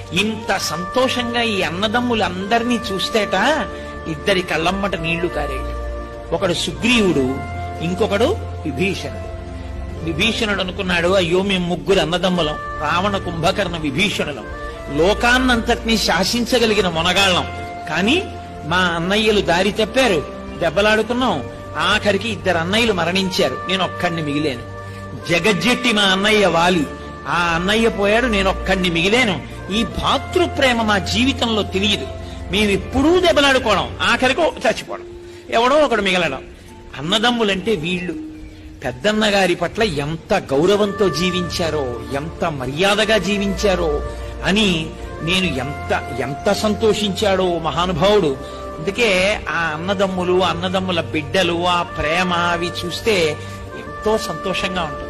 ఇంత సంతోషంగా ఈ అన్నదమ్ములందరినీ చూస్తేట ఇద్దరి కళ్ళమ్మట నీళ్లు కారేట ఒకడు సుగ్రీవుడు ఇంకొకడు విభీషణుడు విభీషణుడు అనుకున్నాడు అయ్యో మేము ముగ్గురు అన్నదమ్ములం రావణ కుంభకర్ణ విభీషణులం లోకాన్నంతటినీ శాసించగలిగిన మొనగాళ్ళం కానీ మా అన్నయ్యలు దారి తప్పారు దెబ్బలాడుకున్నాం ఆఖరికి ఇద్దరు అన్నయ్యలు మరణించారు నేను ఒక్కడిని మిగిలాను జగజ్జెట్టి మా అన్నయ్య వాలి ఆ అన్నయ్య పోయాడు నేను ఒక్కడిని మిగిలాను ఈ భాతృప్రేమ మా జీవితంలో తెలియదు మేమెప్పుడూ దెబ్బలాడుకోవడం ఆఖరికి చచ్చిపోవడం ఎవడో ఒకడు మిగలడం అన్నదమ్ములంటే వీళ్ళు పెద్దన్న గారి పట్ల ఎంత గౌరవంతో జీవించారో ఎంత మర్యాదగా జీవించారో అని నేను ఎంత ఎంత సంతోషించాడో మహానుభావుడు అందుకే ఆ అన్నదమ్ములు అన్నదమ్ముల బిడ్డలు ఆ ప్రేమ అవి చూస్తే ఎంతో సంతోషంగా ఉంటుంది